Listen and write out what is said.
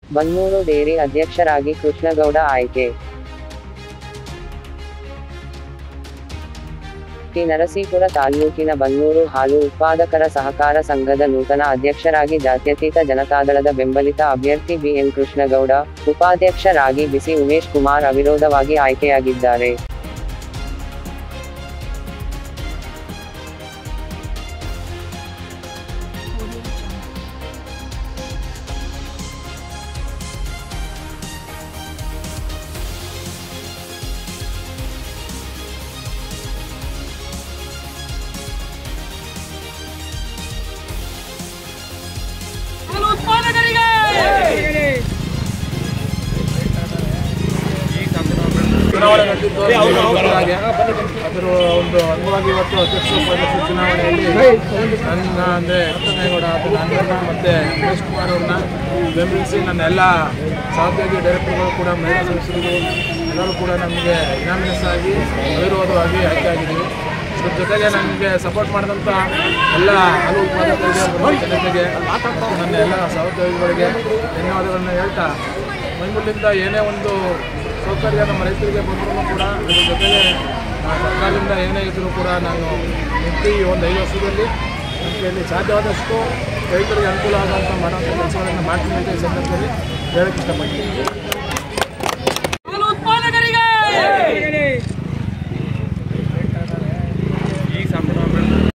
Bannur dairy ಅಧ್ಯಕ್ಷರಾಗಿ ಕೃಷ್ಣಗೌಡ ಆಯ್ಕೆ T Narasipura ತಾಲ್ಲೂಕಿನ ಬನ್ನೂರು ಹಾಲು ಉತ್ಪಾದಕರ ಸಹಕಾರ ಸಂಘದ ನೂತನ ಅಧ್ಯಕ್ಷರಾಗಿ ಜಾತ್ಯತೀತ ಜನತಾದಳದ ಬೆಂಬಲಿತ ಅಭ್ಯರ್ಥಿ ಬಿಎನ್ ಕೃಷ್ಣಗೌಡ ಉಪಾಧ್ಯಕ್ಷರಾಗಿ ಬಿಸಿ ಉಮೇಶ್ ಕುಮಾರ್ ಅವಿರೋಧವಾಗಿ ಆಯ್ಕೆಯಾಗಿದ್ದಾರೆ ಹಾಲು ಉತ್ಪಾದಕರಿಗೆ ಚುನಾವಣೆ ನಡೆದಿದ್ದು ಹಾಗೆ ಅದರ ಒಂದು ಅಂಗವಾಗಿ ಇವತ್ತು ಅಧ್ಯಕ್ಷ ಉಪಾಧ್ಯಕ್ಷ ಚುನಾವಣೆಯಲ್ಲಿ ನನ್ನ ಅಂದರೆ ಕೃಷ್ಣೇಗೌಡ ಅದು ನನ್ನ ಮತ್ತು ರಮೇಶ್ ಕುಮಾರ್ ಅವ್ರನ್ನ ಬೆಂಬಲಿಸಿ ನನ್ನ ಎಲ್ಲ ಸಹೋದ್ಯೋಗಿ ಡೈರೆಕ್ಟರ್ಗಳು ಕೂಡ ಮಹಿಳಾ ಸದಸ್ಯರು ಎಲ್ಲರೂ ಕೂಡ ನಮಗೆ ಇನಾಮಿನಸ್ ಆಗಿ ಅವಿರೋಧವಾಗಿ ಆಯ್ಕೆ ಆಗಿದ್ದೀವಿ ಇದ್ರ ಜೊತೆಗೆ ನನಗೆ ಸಪೋರ್ಟ್ ಮಾಡಿದಂಥ ಎಲ್ಲ ಹಾಲು ಉತ್ಪಾದಕರಿಗೆ ಮತ್ತು ಜನತೆಗೆ ಮತ್ತು ನನ್ನ ಎಲ್ಲ ಸಹೋದ್ಯೋಗಿಗಳಿಗೆ ಧನ್ಯವಾದಗಳನ್ನ ಹೇಳ್ತಾ ಮೈಮೂಲಿಂದ ಏನೇ ಒಂದು ಸೌಕರ್ಯ ನಮ್ಮ ರೈತರಿಗೆ ಬಂದರೂ ಕೂಡ ಅದ್ರ ಜೊತೆಗೆ ಆ, ಸರ್ಕಾರದಿಂದ ಏನೇ ಇದ್ದರೂ ಕೂಡ ನಾನು ನಿಂತು ಈ ಒಂದು ಐದು ವರ್ಷದಲ್ಲಿ ನನ್ನ ಕೈಯಲ್ಲಿ ಸಾಧ್ಯವಾದಷ್ಟು ರೈತರಿಗೆ ಅನುಕೂಲ ಆಗುವಂಥ ಮಾಡೋಂಥ ಕೆಲಸಗಳನ್ನು ಮಾಡ್ತೀನಿ ಅಂತ ಈ ಸಂದರ್ಭದಲ್ಲಿ ಹೇಳಕ್ಕೆ ಇಷ್ಟಪಡ್ತೀನಿ